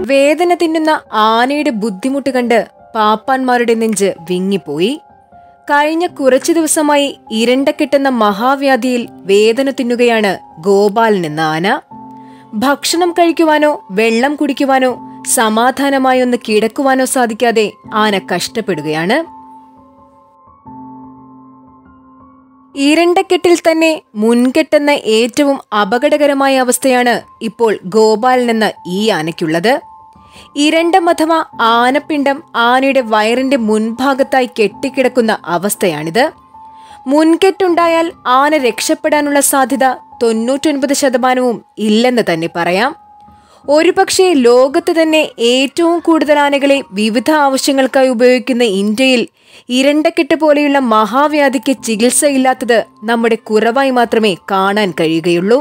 വേദന തിന്നുന്ന ആനയുടെ ബുദ്ധിമുട്ട് കണ്ട് പാപ്പാന്മാരുടെ നെഞ്ച് വിങ്ങിപ്പോയി കഴിഞ്ഞ കുറച്ചു ദിവസമായി ഇരണ്ട കിട്ടുന്ന മഹാവ്യാധിയിൽ വേദന തിന്നുകയാണ് ഗോപാലൻ എന്ന ആന ഭക്ഷണം കഴിക്കുവാനോ വെള്ളം കുടിക്കുവാനോ സമാധാനമായി ഒന്ന് കിടക്കുവാനോ സാധിക്കാതെ ആന കഷ്ടപ്പെടുകയാണ് ഈരണ്ടക്കെട്ടിൽ തന്നെ മുൻകെട്ടെന്ന ഏറ്റവും അപകടകരമായ അവസ്ഥയാണ് ഇപ്പോൾ ഗോപാലൻ എന്ന ഈ ആനയ്ക്കുള്ളത് ഇരണ്ടം അഥവാ ആനപ്പിണ്ടം ആനയുടെ വയറിന്റെ മുൻഭാഗത്തായി കെട്ടിക്കിടക്കുന്ന അവസ്ഥയാണിത് മുൻകെട്ടുണ്ടായാൽ ആന രക്ഷപ്പെടാനുള്ള സാധ്യത തൊണ്ണൂറ്റൊൻപത് ശതമാനവും ഇല്ലെന്ന് തന്നെ പറയാം ഒരുപക്ഷെ ലോകത്ത് തന്നെ ഏറ്റവും കൂടുതൽ ആനകളെ വിവിധ ആവശ്യങ്ങൾക്കായി ഉപയോഗിക്കുന്ന ഇന്ത്യയിൽ ഇരണ്ടക്കെട്ട് പോലെയുള്ള മഹാവ്യാധിക്ക് ചികിത്സയില്ലാത്തത് നമ്മുടെ കുറവായി മാത്രമേ കാണാൻ കഴിയുകയുള്ളൂ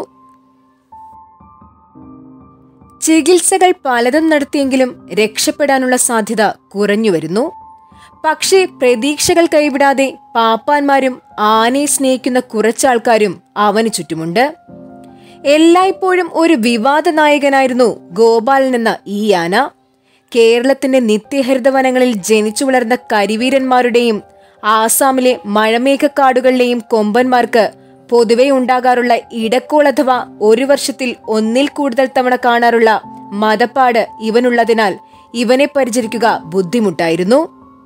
ചികിത്സകൾ പലതും നടത്തിയെങ്കിലും രക്ഷപ്പെടാനുള്ള സാധ്യത കുറഞ്ഞുവരുന്നു പക്ഷേ പ്രതീക്ഷകൾ കൈവിടാതെ പാപ്പാന്മാരും ആനയെ സ്നേഹിക്കുന്ന കുറച്ചാൾക്കാരും അവന് ചുറ്റുമുണ്ട് എല്ലായ്പ്പോഴും ഒരു വിവാദ നായകനായിരുന്നു ഗോപാലൻ എന്ന ഈ ആന കേരളത്തിന്റെ നിത്യഹരിതവനങ്ങളിൽ ജനിച്ചു വളർന്ന കരിവീരന്മാരുടെയും ആസാമിലെ മഴമേഘക്കാടുകളിലെയും കൊമ്പന്മാർക്ക് പൊതുവെ ഉണ്ടാകാറുള്ള ഇടക്കോൾ അഥവാ ഒരു വർഷത്തിൽ ഒന്നിൽ കൂടുതൽ തവണ കാണാറുള്ള മതപ്പാട് ഇവനുള്ളതിനാൽ ഇവനെ പരിചരിക്കുക ബുദ്ധിമുട്ടായിരുന്നു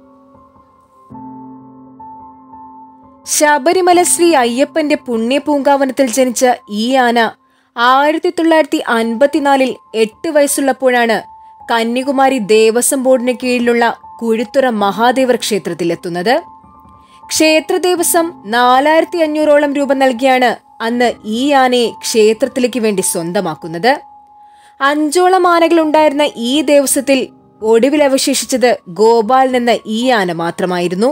ശബരിമല ശ്രീ അയ്യപ്പന്റെ പുണ്യപൂങ്കാവനത്തിൽ ജനിച്ച ഈ ആന ആയിരത്തി തൊള്ളായിരത്തി അൻപത്തിനാലിൽ എട്ട് വയസ്സുള്ളപ്പോഴാണ് കന്യാകുമാരി ദേവസ്വം ബോർഡിന് കീഴിലുള്ള കുഴുത്തുറ മഹാദേവർ ക്ഷേത്രത്തിലെത്തുന്നത് ക്ഷേത്ര ദേവസ്വം നാലായിരത്തി അഞ്ഞൂറോളം രൂപ നൽകിയാണ് അന്ന് ഈ ആനയെ ക്ഷേത്രത്തിലേക്ക് വേണ്ടി സ്വന്തമാക്കുന്നത് അഞ്ചോളം ആനകൾ ഉണ്ടായിരുന്ന ഈ ദേവസ്വത്തിൽ ഒടുവിൽ അവശേഷിച്ചത് ഗോപാലൻ എന്ന ഈ ആന മാത്രമായിരുന്നു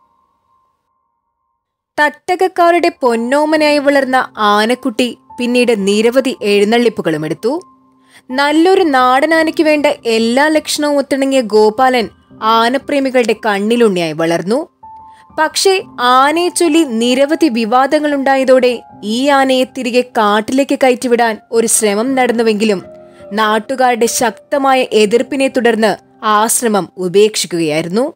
തട്ടകക്കാരുടെ പൊന്നോമനായി വളർന്ന ആനക്കുട്ടി പിന്നീട് നിരവധി എഴുന്നള്ളിപ്പുകളും എടുത്തു നല്ലൊരു നാടനാനയ്ക്ക് വേണ്ട എല്ലാ ലക്ഷണവും ഒത്തിണങ്ങിയ ഗോപാലൻ ആനപ്രേമികളുടെ കണ്ണിലുണ്ണിയായി വളർന്നു പക്ഷേ ആനയെ ചൊല്ലി നിരവധി വിവാദങ്ങളുണ്ടായതോടെ ഈ ആനയെ തിരികെ കാട്ടിലേക്ക് കയറ്റിവിടാൻ ഒരു ശ്രമം നടന്നുവെങ്കിലും നാട്ടുകാരുടെ ശക്തമായ എതിർപ്പിനെ തുടർന്ന് ആ ശ്രമം ഉപേക്ഷിക്കുകയായിരുന്നു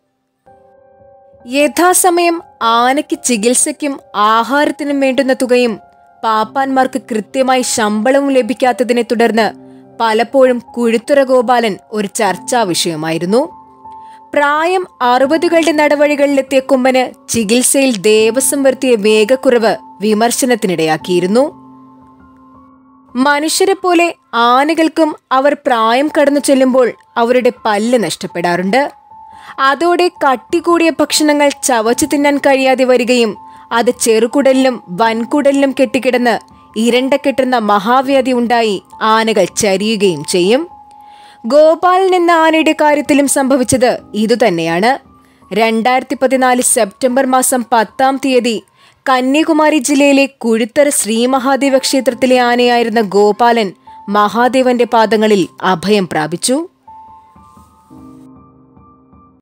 യഥാസമയം ആനയ്ക്ക് ചികിത്സയ്ക്കും ആഹാരത്തിനും വേണ്ടുന്ന തുകയും പാപ്പാന്മാർക്ക് കൃത്യമായി ശമ്പളവും ലഭിക്കാത്തതിനെ തുടർന്ന് പലപ്പോഴും കുഴുത്തുറ ഗോപാലൻ ഒരു ചർച്ചാ വിഷയമായിരുന്നു പ്രായം അറുപതുകളുടെ നടവഴികളിലെത്തിയ കൊമ്പന് ചികിത്സയിൽ ദേവസ്വം വരുത്തിയ വേഗക്കുറവ് വിമർശനത്തിനിടയാക്കിയിരുന്നു മനുഷ്യരെ പോലെ ആനകൾക്കും അവർ പ്രായം കടന്നു ചെല്ലുമ്പോൾ അവരുടെ പല്ല് നഷ്ടപ്പെടാറുണ്ട് അതോടെ കട്ടികൂടിയ ഭക്ഷണങ്ങൾ ചവച്ചു തിന്നാൻ കഴിയാതെ വരികയും അത് ചെറുകുടലിലും വൻകുടലിലും കെട്ടിക്കിടന്ന് ഇരണ്ട കെട്ടുന്ന മഹാവ്യാധി ഉണ്ടായി ആനകൾ ചരിയുകയും ചെയ്യും ഗോപാലൻ എന്ന ആനയുടെ കാര്യത്തിലും സംഭവിച്ചത് ഇതുതന്നെയാണ് രണ്ടായിരത്തി പതിനാല് സെപ്റ്റംബർ മാസം പത്താം തീയതി കന്യാകുമാരി ജില്ലയിലെ കുഴുത്തര ശ്രീ മഹാദേവ ക്ഷേത്രത്തിലെ ആനയായിരുന്ന ഗോപാലൻ മഹാദേവന്റെ പാദങ്ങളിൽ അഭയം പ്രാപിച്ചു